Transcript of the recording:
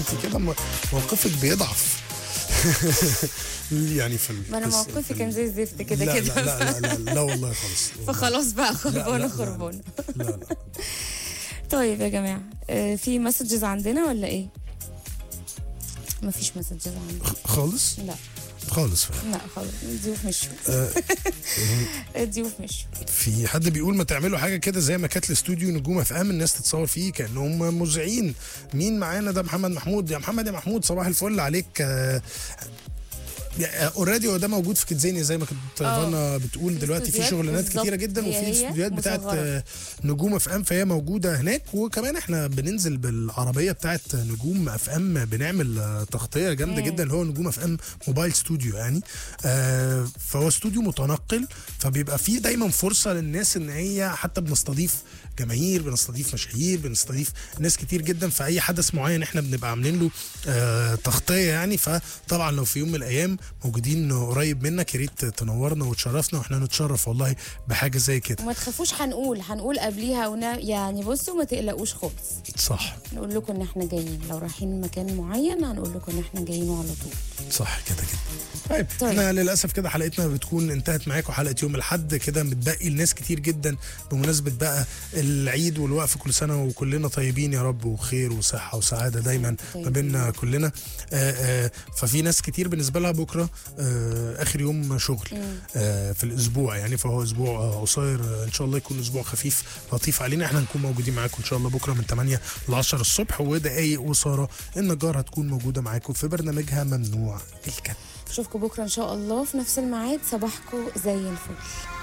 انت كده م- موقفك بيضعف يعني في ال- ما انا في- موقفي في كان ال- زي الزفت كده لا, كده لا, لا, لا, لا, لا والله خالص والله. فخلاص بقى لا، خربانه لا، لا. خربانه لا لا طيب يا جماعه آه، في مسجز عندنا ولا ايه؟ مفيش مسجز عندنا خالص لا خالص فعلا لا خالص الضيوف مشوا آه، الضيوف مشوا في حد بيقول ما تعملوا حاجه كده زي ما كانت الاستوديو نجوم اف ام الناس تتصور فيه كانهم مذيعين مين معانا ده محمد محمود يا محمد يا محمود صباح الفل عليك آه، اوريدي هو ده موجود في كيدزانيا زي ما كنت آه. فانا بتقول دلوقتي في استوديوهات شغلانات بالظبط. كتيره جدا هي وفي هي استوديوهات بتاعت مصغرة. آه، نجوم اف ام فهي موجوده هناك وكمان احنا بننزل بالعربيه بتاعت نجوم اف ام بنعمل آه، تغطيه جامده مم. جدا اللي هو نجوم اف ام موبايل ستوديو يعني آه، فهو استوديو متنقل فبيبقى فيه دايما فرصه للناس ان هي حتى بنستضيف جماهير بنستضيف مشاهير بنستضيف ناس كتير جدا في اي حدث معين احنا بنبقى عاملين له آه، تغطيه يعني فطبعا لو في يوم من الايام موجودين قريب منك يا ريت تنورنا وتشرفنا واحنا نتشرف والله بحاجه زي كده وما تخافوش هنقول هنقول قبليها ونا يعني بصوا ما تقلقوش خالص صح نقول لكم ان احنا جايين لو رايحين مكان معين هنقول لكم ان احنا جايين على طول صح كده كده طيب, طيب. احنا للاسف كده حلقتنا بتكون انتهت معاكم حلقه يوم الاحد كده متبقي لناس كتير جدا بمناسبه بقى العيد والوقف كل سنه وكلنا طيبين يا رب وخير وصحه وسعاده دايما ما بيننا كلنا آه آه ففي ناس كتير بالنسبه لها بكره آه اخر يوم شغل آه في الاسبوع يعني فهو اسبوع آه، قصير آه ان شاء الله يكون اسبوع خفيف لطيف علينا احنا هنكون موجودين معاكم ان شاء الله بكره من 8 ل 10 الصبح ودقايق وساره النجار هتكون موجوده معاكم في برنامجها ممنوع الكذب اشوفكم بكره ان شاء الله في نفس الميعاد صباحكم زي الفل